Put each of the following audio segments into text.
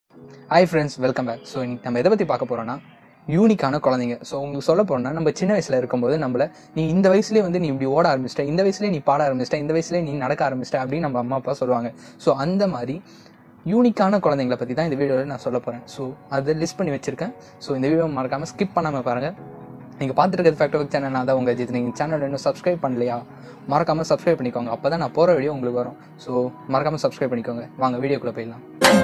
hi friends welcome back so இன்னைக்கு நம்ம எதை பற்றி பார்க்க போகிறோம்னா யூனிக்கான குழந்தைங்க ஸோ உங்களுக்கு சொல்ல போறோம்னா நம்ம சின்ன வயசில் இருக்கும்போது நம்மள நீ இந்த வயசுலேயே வந்து நீ இப்படி ஓட ஆரம்பிச்சிட்ட இந்த வயசுலேயே நீ பாட ஆரம்பிச்சிட்ட இந்த வயசுலேயே நீ நடக்க ஆரம்பிச்சிட்ட அப்படின்னு நம்ம அம்மா அப்பா சொல்லுவாங்க ஸோ அந்த மாதிரி யூனிக்கான குழந்தைங்களை பற்றி தான் இந்த வீடியோவில் நான் சொல்ல போகிறேன் ஸோ அதை லிஸ்ட் பண்ணி வச்சிருக்கேன் ஸோ இந்த வீடியோ மறக்காமல் ஸ்கிப் பண்ணாமல் பாருங்கள் நீங்கள் பார்த்துட்டு இருக்கிறது ஃபேக்ட் ஒர்க் சேனல் தான் உங்கள் ஜித் நீங்கள் சேனல் இன்னும் சப்ஸ்கிரைப் பண்ணலையா மறக்காமல் சப்ஸ்கிரைப் பண்ணிக்கோங்க அப்போ தான் நான் போகிற வீடியோ உங்களுக்கு வரும் ஸோ மறக்காமல் சப்ஸ்கிரைப் பண்ணிக்கோங்க வாங்க வீடியோக்குள்ளே போயிடலாம்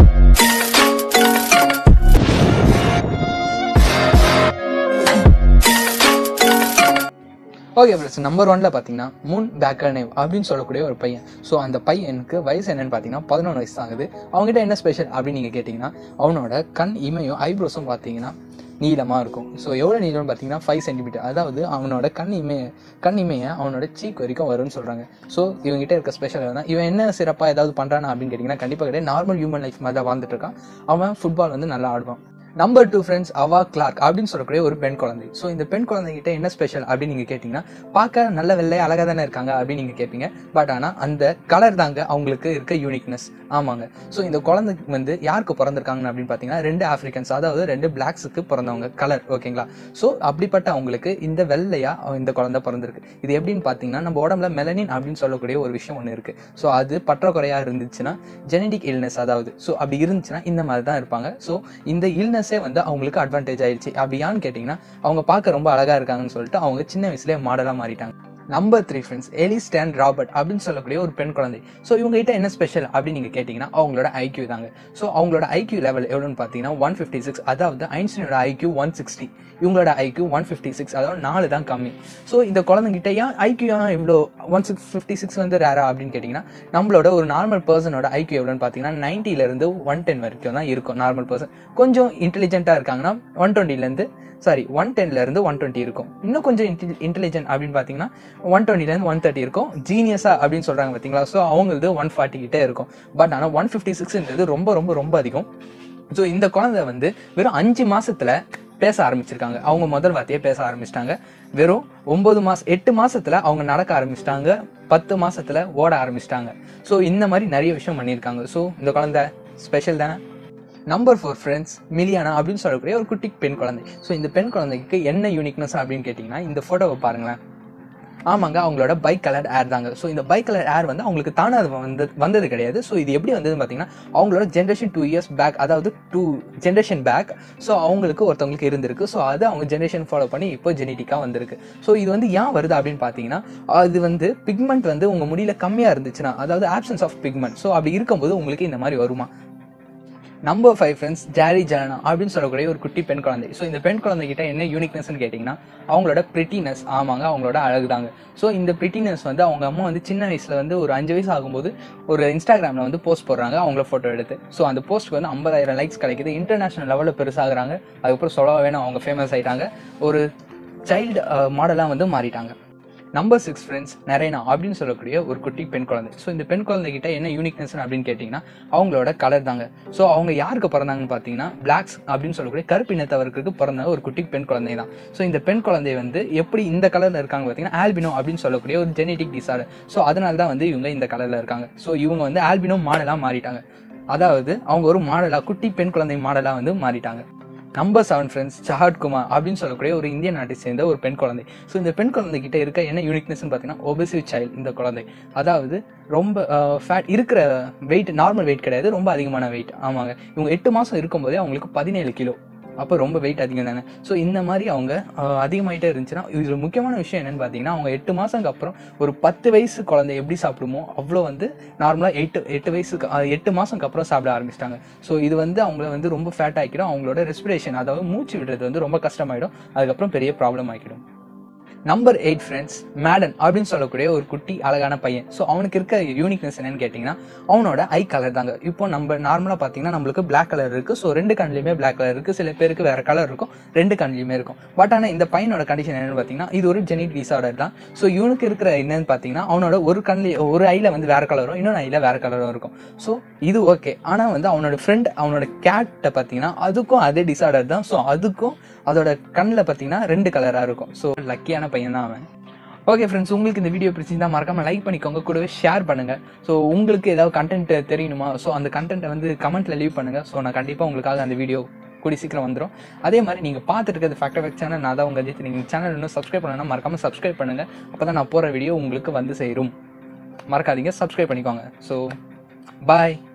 ஓகே ஃப்ரெண்ட்ஸ் நம்பர் ஒன்ல பார்த்தீங்கன்னா மூன் பேக்கர்னேவ் அப்படின்னு சொல்லக்கூடிய ஒரு பையன் ஸோ அந்த பையனுக்கு வயசு என்னன்னு பார்த்தீங்கன்னா பதினொன்று வயசு ஆகுது அவங்ககிட்ட என்ன ஸ்பெஷல் அப்படின்னு நீங்கள் கேட்டிங்கன்னா அவனோட கண் இமையும் ஐப்ரோஸும் பார்த்தீங்கன்னா நீளமாக இருக்கும் ஸோ எவ்வளோ நீளம்னு பார்த்தீங்கன்னா ஃபைவ் சென்டிமீட்டர் அதாவது அவனோட கண் இமைய கண் இமையை அவனோட சீக் வரைக்கும் வரும்னு சொல்கிறாங்க ஸோ இவங்ககிட்ட இருக்க ஸ்பெஷல் தான் இவன் என்ன சிறப்பாக ஏதாவது பண்ணுறானா அப்படின்னு கேட்டிங்கன்னா கண்டிப்பாக கிடையாது நார்மல் ஹியூமன் லைஃப் மாதிரி தான் வாழ்ந்துட்டு இருக்கான் அவன் ஃபுட்பால் வந்து நல்லா ஆடுவான் number two friends Ava Clarke அப்படின்னு சொல்லக்கூடிய ஒரு பெண் குழந்தை ஸோ இந்த பெண் குழந்தைகிட்ட என்ன ஸ்பெஷல் அப்படின்னு நீங்கள் கேட்டிங்கன்னா பார்க்க நல்ல வெள்ளை அழகாக தானே இருக்காங்க அப்படின்னு நீங்கள் கேட்பீங்க பட் ஆனால் அந்த கலர் தாங்க அவங்களுக்கு இருக்க யூனிக்னஸ் ஆமாங்க ஸோ இந்த குழந்தை வந்து யாருக்கு பிறந்திருக்காங்க அப்படின்னு பார்த்தீங்கன்னா ரெண்டு ஆஃப்ரிக்கன்ஸ் அதாவது ரெண்டு பிளாக்ஸுக்கு பிறந்தவங்க கலர் ஓகேங்களா ஸோ அப்படிப்பட்ட அவங்களுக்கு இந்த வெள்ளையா இந்த குழந்தை பிறந்திருக்கு இது எப்படின்னு பார்த்தீங்கன்னா நம்ம உடம்புல மெலனின் அப்படின்னு சொல்லக்கூடிய ஒரு விஷயம் ஒன்று இருக்கு ஸோ அது பற்றாக்குறையா இருந்துச்சுன்னா ஜெனடிக் இல்னஸ் அதாவது ஸோ அப்படி இருந்துச்சுன்னா இந்த மாதிரி தான் இருப்பாங்க ஸோ இந்த இல்னஸே வந்து அவங்களுக்கு அட்வான்டேஜ் ஆயிடுச்சு அப்படி ஏன்னு கேட்டிங்கன்னா அவங்க பார்க்க ரொம்ப அழகா இருக்காங்கன்னு சொல்லிட்டு அவங்க சின்ன வயசுலேயே மாடலாக மாறிட்டாங்க நம்பர் த்ரீ ஃப்ரெண்ட்ஸ் எலி ஸ்டான் ராபர்ட் அப்படின்னு சொல்லக்கூடிய ஒரு பெண் குழந்தை ஸோ இவங்க கிட்ட என்ன ஸ்பெஷல் அப்படின்னு நீங்கள் கேட்டிங்கன்னா அவங்களோட ஐக்யூ தாங்க ஸோ அவங்களோட ஐக்யூ லெவல் எவ்வளோன்னு பார்த்தீங்கன்னா ஒன் ஃபிஃப்டி சிக்ஸ் அதாவது ஐன்ஸ்டீனோட ஐக்யூ ஒன் சிக்ஸ்டி இவங்களோட ஐக்யூ ஒன் ஃபிஃப்டி சிக்ஸ் அதாவது நாலு தான் கம்மி ஸோ இந்த குழந்தைங்கிட்ட ஏன் ஐக்யூ ஏன் இவ்வளோ ஒன் சிக்ஸ் ஃபிஃப்டி சிக்ஸ் வந்து ரேரா அப்படின்னு கேட்டிங்கன்னா நம்மளோட ஒரு நார்மல் பர்சனோட ஐக்யூ எவ்வளோன்னு பார்த்தீங்கன்னா நைன்ட்டிலேருந்து ஒன் டென் வரைக்கும் தான் இருக்கும் நார்மல் பர்சன் கொஞ்சம் இன்டெலிஜென்ட்டாக இருக்காங்கன்னா ஒன் டுவெண்ட்டிலேருந்து சாரி ஒன் டென்ல இருந்து ஒன் டுவெண்ட்டி இருக்கும் இன்னும் கொஞ்சம் இன்டெலிஜென்ட் அப்படின்னு பார்த்தீங்கன்னா ஒன் டுவெண்ட்டில இருந்து ஒன் தேர்ட்டி இருக்கும் ஜீனியஸா அப்படின்னு சொல்றாங்க பார்த்தீங்களா ஸோ அவங்களுக்கு ஒன் ஃபார்ட்டி கிட்டே இருக்கும் பட் ஆனால் ஒன் ஃபிஃப்டி சிக்ஸ்ன்றது ரொம்ப ரொம்ப ரொம்ப அதிகம் ஸோ இந்த குழந்தை வந்து வெறும் அஞ்சு மாசத்துல பேச ஆரம்பிச்சிருக்காங்க அவங்க முதல் வார்த்தையே பேச ஆரம்பிச்சிட்டாங்க வெறும் ஒன்பது மாசம் எட்டு மாசத்துல அவங்க நடக்க ஆரம்பிச்சிட்டாங்க பத்து மாசத்துல ஓட ஆரம்பிச்சிட்டாங்க ஸோ இந்த மாதிரி நிறைய விஷயம் பண்ணியிருக்காங்க ஸோ இந்த குழந்தை ஸ்பெஷல் தானே நம்பர் ஃபோர் ஃப்ரெண்ட்ஸ் மிலியானா அப்படின்னு சொல்லக்கூடிய ஒரு குட்டி பெண் குழந்தை ஸோ இந்த பெண் குழந்தைக்கு என்ன யூனிக்னஸ் அப்படின்னு கேட்டிங்கன்னா இந்த ஃபோட்டோவை பாருங்களேன் ஆமாங்க அவங்களோட பைக் கலர் ஏர் தாங்க ஸோ இந்த பைக் கலர் ஏர் வந்து அவங்களுக்கு தானே அது வந்து வந்தது கிடையாது ஸோ இது எப்படி வந்ததுன்னு பார்த்தீங்கன்னா அவங்களோட ஜென்ரேஷன் டூ இயர்ஸ் பேக் அதாவது டூ ஜென்ரேஷன் பேக் ஸோ அவங்களுக்கு ஒருத்தவங்களுக்கு இருந்திருக்கு ஸோ அது அவங்க ஜென்ரேஷன் ஃபாலோ பண்ணி இப்போ ஜெனட்டிக்காக வந்திருக்கு ஸோ இது வந்து ஏன் வருது அப்படின்னு பார்த்தீங்கன்னா அது வந்து பிக்மெண்ட் வந்து உங்கள் முடியல கம்மியாக இருந்துச்சுன்னா அதாவது ஆப்சன்ஸ் ஆஃப் பிக்மெண்ட் ஸோ அப்படி இருக்கும்போது உங்களுக்கு இந்த மாதிரி வருமா நம்பர் ஃபைவ் ஃப்ரெண்ட்ஸ் ஜாரி ஜானா அப்படின்னு சொல்லக்கூடிய ஒரு குட்டி பெண் குழந்தை ஸோ இந்த பெண் குழந்தை கிட்ட என்ன யூனிக்னஸ்னு கேட்டிங்கன்னா அவங்களோட பிரிட்டினஸ் ஆமாங்க அவங்களோட அழகு தாங்க ஸோ இந்த பிரிட்டினஸ் வந்து அவங்க அம்மா வந்து சின்ன வயசுல வந்து ஒரு அஞ்சு வயசு ஆகும்போது ஒரு இன்ஸ்டாகிராமில் வந்து போஸ்ட் போடுறாங்க அவங்கள ஃபோட்டோ எடுத்து ஸோ அந்த போஸ்ட்க்கு வந்து ஐம்பதாயிரம் லைக்ஸ் கிடைக்குது இன்டர்நேஷனல் லெவலில் பெருசாகிறாங்க அதுக்கப்புறம் சொல்ல வேணும் அவங்க ஃபேமஸ் ஆயிட்டாங்க ஒரு சைல்டு மாடலாக வந்து மாறிட்டாங்க நம்பர் சிக்ஸ் ஃப்ரெண்ட்ஸ் நரேனா அப்படின்னு சொல்லக்கூடிய ஒரு குட்டி பெண் குழந்தை ஸோ இந்த பெண் குழந்தை கிட்ட என்ன யூனிக்னஸ் அப்படின்னு கேட்டிங்கன்னா அவங்களோட கலர் தாங்க ஸோ அவங்க யாருக்கு பிறந்தாங்கன்னு பார்த்தீங்கன்னா பிளாக்ஸ் அப்படின்னு சொல்லக்கூடிய கருப்பினத்தவருக்கு பிறந்த ஒரு குட்டி பெண் குழந்தை தான் ஸோ இந்த பெண் குழந்தை வந்து எப்படி இந்த கலரில் இருக்காங்க பார்த்தீங்கன்னா ஆல்பினோ அப்படின்னு சொல்லக்கூடிய ஒரு ஜெனட்டிக் டிசார்டர் ஸோ அதனால தான் வந்து இவங்க இந்த கலரில் இருக்காங்க ஸோ இவங்க வந்து ஆல்பினோ மாடலாக மாறிட்டாங்க அதாவது அவங்க ஒரு மாடலாக குட்டி பெண் குழந்தை மாடலாக வந்து மாறிட்டாங்க number seven friends Sahat Kumar அப்படின்னு சொல்லக்கூடிய ஒரு இந்திய நாட்டை சேர்ந்த ஒரு பெண் குழந்தை ஸோ இந்த பெண் குழந்தை கிட்ட இருக்க என்ன யூனிக்னஸ்னு பார்த்தீங்கன்னா ஒபசிவ் சைல்டு இந்த குழந்தை அதாவது ரொம்ப ஃபேட் இருக்கிற வெயிட் நார்மல் வெயிட் கிடையாது ரொம்ப அதிகமான வெயிட் ஆமாங்க இவங்க எட்டு மாதம் இருக்கும்போதே அவங்களுக்கு பதினேழு கிலோ அப்போ ரொம்ப வெயிட் அதிகம் தானே ஸோ இந்த மாதிரி அவங்க அதிகமாயிட்டே இருந்துச்சுன்னா இதில் முக்கியமான விஷயம் என்னன்னு பார்த்தீங்கன்னா அவங்க எட்டு மாதத்துக்கு அப்புறம் ஒரு பத்து வயசு குழந்தை எப்படி சாப்பிடுமோ அவ்வளோ வந்து நார்மலாக எட்டு எட்டு வயசுக்கு எட்டு மாதத்துக்கு அப்புறம் சாப்பிட ஆரம்பிச்சிட்டாங்க ஸோ இது வந்து அவங்கள வந்து ரொம்ப ஃபேட் ஆக்கிடும் அவங்களோட ரெஸ்பிரேஷன் அதாவது மூச்சு விடுறது வந்து ரொம்ப கஷ்டமாயிடும் அதுக்கப்புறம் பெரிய ப்ராப்ளம் ஆக்கிடும் நம்பர் எயிட் ஃப்ரெண்ட்ஸ் மேடன் அப்படின்னு சொல்லக்கூடிய ஒரு குட்டி அழகான பையன் ஸோ அவனுக்கு இருக்க யூனிக்னஸ் என்னன்னு கேட்டிங்கன்னா அவனோட ஐ கலர் தாங்க இப்போ நம்ம நார்மலாக பார்த்தீங்கன்னா நம்மளுக்கு பிளாக் கலர் இருக்கு ஸோ ரெண்டு கண்ணிலையுமே பிளாக் கலர் இருக்கு சில பேருக்கு வேற கலர் இருக்கும் ரெண்டு கண்ணிலையுமே இருக்கும் பட் ஆனால் இந்த பையனோட கண்டிஷன் என்னன்னு பார்த்தீங்கன்னா இது ஒரு ஜெனிக் டிசார்டர் தான் ஸோ இவனுக்கு இருக்கிற என்னன்னு பார்த்தீங்கன்னா அவனோட ஒரு கண்ணில் ஒரு ஐல வந்து வேற கலரும் இன்னொன்று ஐல வேற கலரும் இருக்கும் ஸோ இது ஓகே ஆனால் வந்து அவனோட ஃப்ரெண்ட் அவனோட கேட்டை பார்த்தீங்கன்னா அதுக்கும் அதே டிசார்டர் தான் ஸோ அதுக்கும் அதோட கண்ணில் பார்த்தீங்கன்னா ரெண்டு கலராக இருக்கும் ஸோ லக்கியான பையன் தான் அவன் ஓகே ஃப்ரெண்ட்ஸ் உங்களுக்கு இந்த வீடியோ பிடிச்சிருந்தா மறக்காம லைக் பண்ணிக்கோங்க கூடவே ஷேர் பண்ணுங்க ஸோ உங்களுக்கு ஏதாவது கண்டென்ட் தெரியணுமா ஸோ அந்த கண்டென்ட்டை வந்து கமெண்ட்ல லீவ் பண்ணுங்க ஸோ நான் கண்டிப்பாக உங்களுக்காக அந்த வீடியோ கூடி சீக்கிரம் வந்துடும் அதே மாதிரி நீங்கள் பார்த்துட்டு இருக்கிறது ஃபேக்ட் ஃபேக்ட் சேனல் நான் தான் உங்கள் அஜித் நீங்கள் சேனல் இன்னும் சப்ஸ்கிரைப் பண்ணணும்னா மறக்காம சப்ஸ்கிரைப் பண்ணுங்க அப்போ தான் நான் போகிற வீடியோ உங்களுக்கு வந்து சேரும் மறக்காதீங்க சப்ஸ்கிரைப் பண்ணிக்கோங்க ஸோ பாய்